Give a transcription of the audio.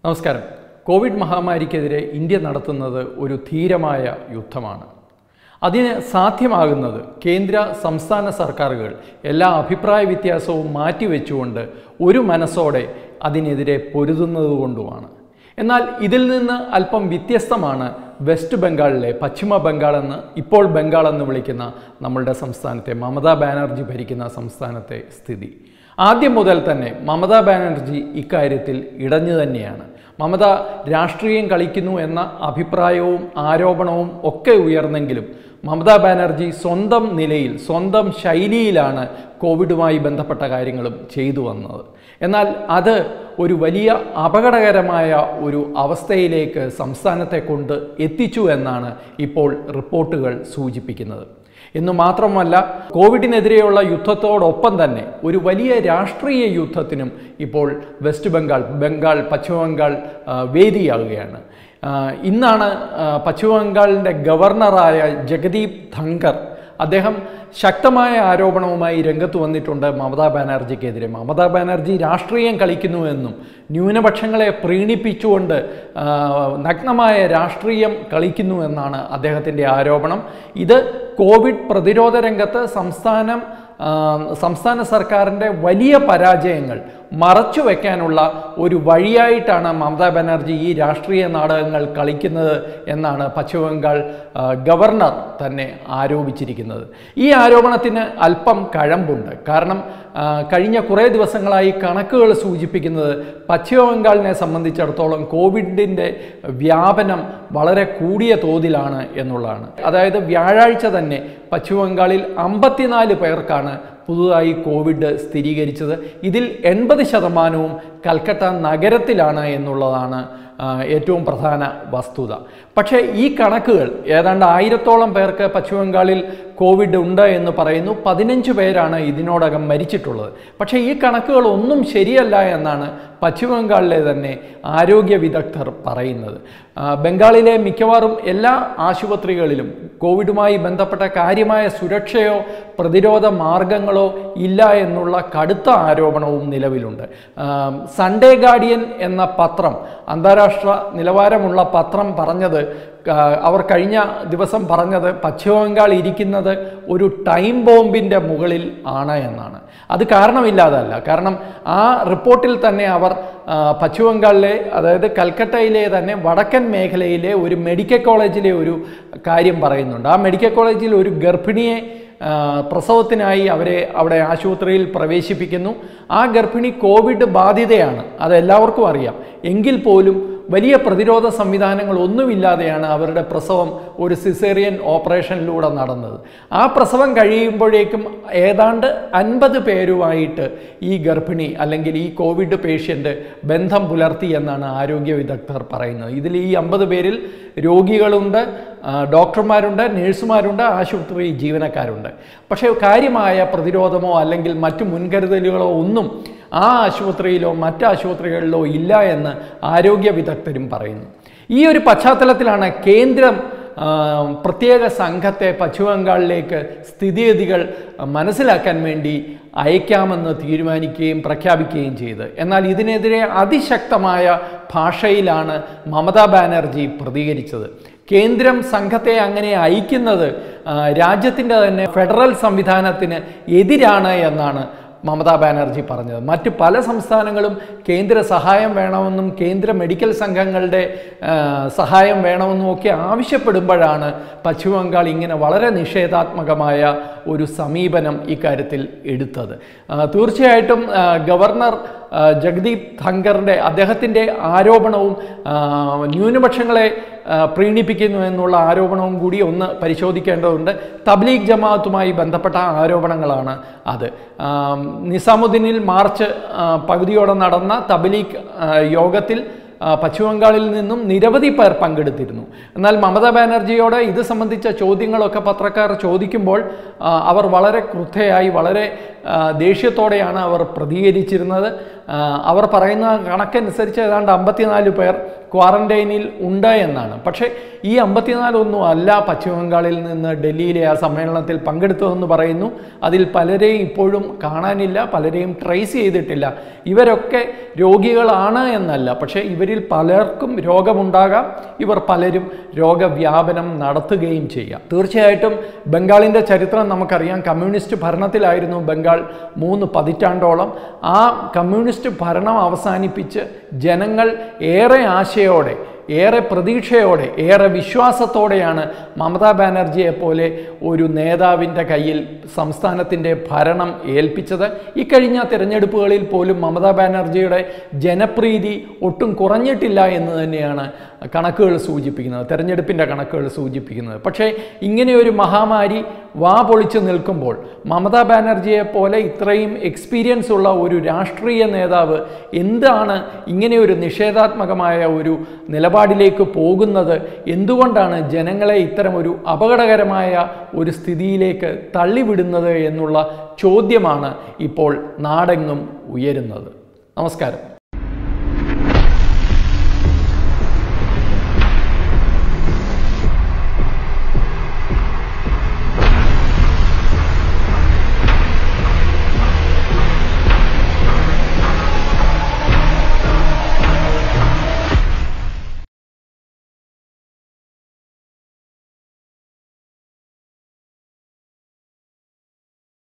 നമസ്കാരം Covid മഹാമാരിക്കെതിരെ India നടത്തുന്നത് ഒരു ധീരമായ യുദ്ധമാണ് അതിന് സാധ്യമാകുന്നത് കേന്ദ്ര സംസ്ഥാന സർക്കാരുകൾ എല്ലാ അഭിപ്രായ വ്യത്യാസവും മാറ്റിവെച്ചുകൊണ്ട് ഒരു മനസ്സോടെ അതിനെതിരെ പൊരുതുന്നത് കൊണ്ടുമാണ് എന്നാൽ ഇതിൽ നിന്ന് അല്പം വ്യത്യസ്തമാണ് വെസ്റ്റ് ബംഗാളിലെ പശ്ചിമ ബംഗാൾ എന്ന് ഇപ്പോൾ ബംഗാൾ എന്ന് വിളിക്കുന്ന നമ്മളുടെ സംസ്ഥാനത്തെ മമതാ ബാനർജി ഭരിക്കുന്ന സംസ്ഥാനത്തെ സ്ഥിതി ആദ്യം മുതൽ തന്നെ മമതാ ബാനർജി ഇക്കാര്യത്തിൽ ഇടഞ്ഞു തന്നെയാണ് മമത രാഷ്ട്രീയം കളിക്കുന്നു എന്ന അഭിപ്രായവും ആരോപണവും ഒക്കെ ഉയർന്നെങ്കിലും മമതാ ബാനർജി സ്വന്തം നിലയിൽ സ്വന്തം ശൈലിയിലാണ് കോവിഡുമായി ബന്ധപ്പെട്ട കാര്യങ്ങളും ചെയ്തു വന്നത് എന്നാൽ അത് ഒരു വലിയ അപകടകരമായ ഒരു അവസ്ഥയിലേക്ക് സംസ്ഥാനത്തെ കൊണ്ട് എത്തിച്ചു എന്നാണ് ഇപ്പോൾ റിപ്പോർട്ടുകൾ സൂചിപ്പിക്കുന്നത് എന്നു മാത്രമല്ല കോവിഡിനെതിരെയുള്ള യുദ്ധത്തോടൊപ്പം തന്നെ ഒരു വലിയ രാഷ്ട്രീയ യുദ്ധത്തിനും ഇപ്പോൾ വെസ്റ്റ് ബംഗാൾ ബംഗാൾ പശ്ചിമ ബംഗാൾ ആ, വേദിയാകുകയാണ് ആ, ഇന്നാണ് ആ, പശ്ചിമ ബംഗാളിൻ്റെ ഗവർണറായ ജഗദീപ് ധങ്കർ അദ്ദേഹം ശക്തമായ ആരോപണവുമായി രംഗത്ത് വന്നിട്ടുണ്ട് മമതാ ബാനർജിക്കെതിരെ മമതാ ബാനർജി രാഷ്ട്രീയം കളിക്കുന്നുവെന്നും ന്യൂനപക്ഷങ്ങളെ പ്രീണിപ്പിച്ചുകൊണ്ട് ആ, നഗ്നമായ രാഷ്ട്രീയം കളിക്കുന്നു എന്നാണ് അദ്ദേഹത്തിൻ്റെ ആരോപണം ഇത് കോവിഡ് പ്രതിരോധ രംഗത്ത് സംസ്ഥാനം ആ, സംസ്ഥാന സർക്കാരിൻ്റെ വലിയ പരാജയങ്ങൾ മറച്ചു വയ്ക്കാനുള്ള ഒരു വഴിയായിട്ടാണ് മമതാ ബാനർജി ഈ രാഷ്ട്രീയ നാടകങ്ങൾ കളിക്കുന്നത് എന്നാണ് പശ്ചിമ ബംഗാൾ ആ, ഗവർണർ തന്നെ ആരോപിച്ചിരിക്കുന്നത് ഈ ആരോപണത്തിന് അല്പം കഴമ്പുണ്ട് കാരണം ആ, കഴിഞ്ഞ കുറേ ദിവസങ്ങളായി കണക്കുകൾ സൂചിപ്പിക്കുന്നത് പശ്ചിമ ബംഗാളിനെ സംബന്ധിച്ചിടത്തോളം കോവിഡിൻ്റെ വ്യാപനം വളരെ കൂടിയ തോതിലാണ് എന്നുള്ളതാണ് അതായത് വ്യാഴാഴ്ച തന്നെ പശ്ചിമ ബംഗാളിൽ അമ്പത്തിനാല് പേർക്കാണ് പുതുതായി കോവിഡ് സ്ഥിരീകരിച്ചത് ഇതിൽ എൺപത് ശതമാനവും കൽക്കട്ട നഗരത്തിലാണ് എന്നുള്ളതാണ് ആ, ഏറ്റവും പ്രധാന വസ്തുത പക്ഷേ ഈ കണക്കുകൾ ഏതാണ്ട് ആയിരത്തോളം പേർക്ക് പശ്ചിമ ബംഗാളിൽ കോവിഡ് ഉണ്ട് എന്ന് പറയുന്നു പതിനഞ്ച് പേരാണ് ഇതിനോടകം മരിച്ചിട്ടുള്ളത് പക്ഷേ ഈ കണക്കുകൾ ഒന്നും ശരിയല്ല എന്നാണ് പശ്ചിമ ബംഗാളിലെ തന്നെ ആരോഗ്യ വിദഗ്ധർ പറയുന്നത് ആ, ബംഗാളിലെ മിക്കവാറും എല്ലാ ആശുപത്രികളിലും കോവിഡുമായി ബന്ധപ്പെട്ട കാര്യമായ സുരക്ഷയോ പ്രതിരോധ മാർഗങ്ങളോ ഇല്ല എന്നുള്ള കടുത്ത ആരോപണവും നിലവിലുണ്ട് ആ, സൺഡേ ഗാർഡിയൻ എന്ന പത്രം അന്താരാഷ്ട്ര നിലവാരമുള്ള പത്രം പറഞ്ഞത് ആ, അവർ കഴിഞ്ഞ ദിവസം പറഞ്ഞത് പശ്ചിമ ബംഗാൾ ഇരിക്കുന്നത് ഒരു ടൈം ബോംബിൻ്റെ മുകളിൽ ആണ് എന്നാണ് അത് കാരണമില്ലാതല്ല കാരണം ആ റിപ്പോർട്ടിൽ തന്നെ അവർ ആ, പശ്ചിമ ബംഗാളിലെ അതായത് കൽക്കട്ടയിലെ തന്നെ വടക്കൻ മേഖലയിലെ ഒരു മെഡിക്കൽ കോളേജിലെ ഒരു കാര്യം പറയുന്നുണ്ട് ആ മെഡിക്കൽ കോളേജിൽ ഒരു ഗർഭിണിയെ ആ, പ്രസവത്തിനായി അവരെ അവിടെ ആശുപത്രിയിൽ പ്രവേശിപ്പിക്കുന്നു ആ ഗർഭിണി കോവിഡ് ബാധിതയാണ് അത് എല്ലാവർക്കും അറിയാം എങ്കിൽ പോലും വലിയ പ്രതിരോധ സംവിധാനങ്ങൾ ഒന്നുമില്ലാതെയാണ് അവരുടെ പ്രസവം ഒരു സിസേറിയൻ ഓപ്പറേഷനിലൂടെ നടന്നത് ആ പ്രസവം കഴിയുമ്പോഴേക്കും ഏതാണ്ട് അൻപത് പേരുമായിട്ട് ഈ ഗർഭിണി അല്ലെങ്കിൽ ഈ കോവിഡ് പേഷ്യൻ്റ് ബന്ധം പുലർത്തി എന്നാണ് ആരോഗ്യ വിദഗ്ധർ പറയുന്നത് ഇതിൽ ഈ അമ്പത് പേരിൽ രോഗികളുണ്ട് ആ, ഡോക്ടർമാരുണ്ട് നഴ്സുമാരുണ്ട് ആശുപത്രി ജീവനക്കാരുണ്ട് പക്ഷേ കാര്യമായ പ്രതിരോധമോ അല്ലെങ്കിൽ മറ്റു മുൻകരുതലുകളോ ഒന്നും ആ ആശുപത്രിയിലോ മറ്റ് ആശുപത്രികളിലോ ഇല്ല എന്ന് ആരോഗ്യ വിദഗ്ധരും പറയുന്നു ഈ ഒരു പശ്ചാത്തലത്തിലാണ് കേന്ദ്രം ആ, പ്രത്യേക സംഘത്തെ പശ്ചിമ ബംഗാളിലേക്ക് സ്ഥിതിഗതികൾ മനസ്സിലാക്കാൻ വേണ്ടി അയക്കാമെന്ന് തീരുമാനിക്കുകയും പ്രഖ്യാപിക്കുകയും ചെയ്ത് എന്നാൽ ഇതിനെതിരെ അതിശക്തമായ ഭാഷയിലാണ് മമതാ ബാനർജി പ്രതികരിച്ചത് കേന്ദ്രം സംഘത്തെ അങ്ങനെ അയക്കുന്നത് ആ, രാജ്യത്തിൻ്റെ തന്നെ ഫെഡറൽ സംവിധാനത്തിന് എതിരാണ് എന്നാണ് മമതാ ബാനർജി പറഞ്ഞത് മറ്റ് പല സംസ്ഥാനങ്ങളും കേന്ദ്ര സഹായം വേണമെന്നും കേന്ദ്ര മെഡിക്കൽ സംഘങ്ങളുടെ ആ, സഹായം വേണമെന്നും ഒക്കെ ആവശ്യപ്പെടുമ്പോഴാണ് പശ്ചിമ ബംഗാൾ ഇങ്ങനെ വളരെ നിഷേധാത്മകമായ ഒരു സമീപനം ഇക്കാര്യത്തിൽ എടുത്തത് ആ, തീർച്ചയായിട്ടും ആ, ഗവർണർ ആ, ജഗദീപ് ധങ്കറിൻ്റെ അദ്ദേഹത്തിൻ്റെ ആരോപണവും ആ, ന്യൂനപക്ഷങ്ങളെ ആ, പ്രീണിപ്പിക്കുന്നു എന്നുള്ള ആരോപണവും കൂടി ഒന്ന് പരിശോധിക്കേണ്ടതുണ്ട് തബ്ലീഗ് ജമാഅത്തുമായി ബന്ധപ്പെട്ട ആരോപണങ്ങളാണ് അത് ആ, നിസാമുദ്ദീനിൽ മാർച്ച് ആ, പകുതിയോടെ നടന്ന തബ്ലീഗ് ആ, യോഗത്തിൽ ആ, പശ്ചിമ ബംഗാളിൽ നിന്നും നിരവധി പേർ പങ്കെടുത്തിരുന്നു എന്നാൽ മമതാ ബാനർജിയോട് ഇത് സംബന്ധിച്ച ചോദ്യങ്ങളൊക്കെ പത്രക്കാർ ചോദിക്കുമ്പോൾ ആ, അവർ വളരെ ക്രുദ്ധയായി വളരെ ആ, ദേഷ്യത്തോടെയാണ് അവർ പ്രതികരിച്ചിരുന്നത് ആ, അവർ പറയുന്ന കണക്കനുസരിച്ച് ഏതാണ്ട് അമ്പത്തിനാല് പേർ ക്വാറന്റൈനിൽ ഉണ്ട് എന്നാണ് പക്ഷേ ഈ അമ്പത്തിനാലൊന്നും അല്ല പശ്ചിമ ബംഗാളിൽ നിന്ന് ഡൽഹിയിലെ ആ സമ്മേളനത്തിൽ പങ്കെടുത്തതെന്ന് പറയുന്നു അതിൽ പലരെയും ഇപ്പോഴും കാണാനില്ല പലരെയും ട്രേസ് ചെയ്തിട്ടില്ല ഇവരൊക്കെ രോഗികളാണ് എന്നല്ല പക്ഷേ ഇവരിൽ പലർക്കും രോഗമുണ്ടാകാം ഇവർ പലരും രോഗവ്യാപനം നടത്തുകയും ചെയ്യാം തീർച്ചയായിട്ടും ബംഗാളിൻ്റെ ചരിത്രം നമുക്കറിയാം കമ്മ്യൂണിസ്റ്റ് ഭരണത്തിലായിരുന്നു ബംഗാൾ മൂന്ന് പതിറ്റാണ്ടോളം ആ കമ്മ്യൂണിസ്റ്റ് ഭരണം അവസാനിപ്പിച്ച് ജനങ്ങൾ ഏറെ ആശയോടെ ഏറെ പ്രതീക്ഷയോടെ ഏറെ വിശ്വാസത്തോടെയാണ് മമതാ ബാനർജിയെ പോലെ ഒരു നേതാവിൻ്റെ കയ്യിൽ സംസ്ഥാനത്തിൻ്റെ ഭരണം ഏൽപ്പിച്ചത് ഇക്കഴിഞ്ഞ തിരഞ്ഞെടുപ്പുകളിൽ പോലും മമതാ ബാനർജിയുടെ ജനപ്രീതി ഒട്ടും കുറഞ്ഞിട്ടില്ല എന്ന് തന്നെയാണ് കണക്കുകൾ സൂചിപ്പിക്കുന്നത് തെരഞ്ഞെടുപ്പിൻ്റെ കണക്കുകൾ സൂചിപ്പിക്കുന്നത് പക്ഷേ ഇങ്ങനെ ഒരു മഹാമാരി വാ പൊളിച്ച് നിൽക്കുമ്പോൾ മമതാ ബാനർജിയെ പോലെ ഇത്രയും എക്സ്പീരിയൻസ് ഉള്ള ഒരു രാഷ്ട്രീയ നേതാവ് എന്താണ് ഇങ്ങനെ ഒരു നിഷേധാത്മകമായ ഒരു നിലപാടിലേക്ക് പോകുന്നത് എന്തുകൊണ്ടാണ് ജനങ്ങളെ ഇത്തരം ഒരു അപകടകരമായ ഒരു സ്ഥിതിയിലേക്ക് തള്ളിവിടുന്നത് എന്നുള്ള ചോദ്യമാണ് ഇപ്പോൾ നാടെങ്ങും ഉയരുന്നത് നമസ്കാരം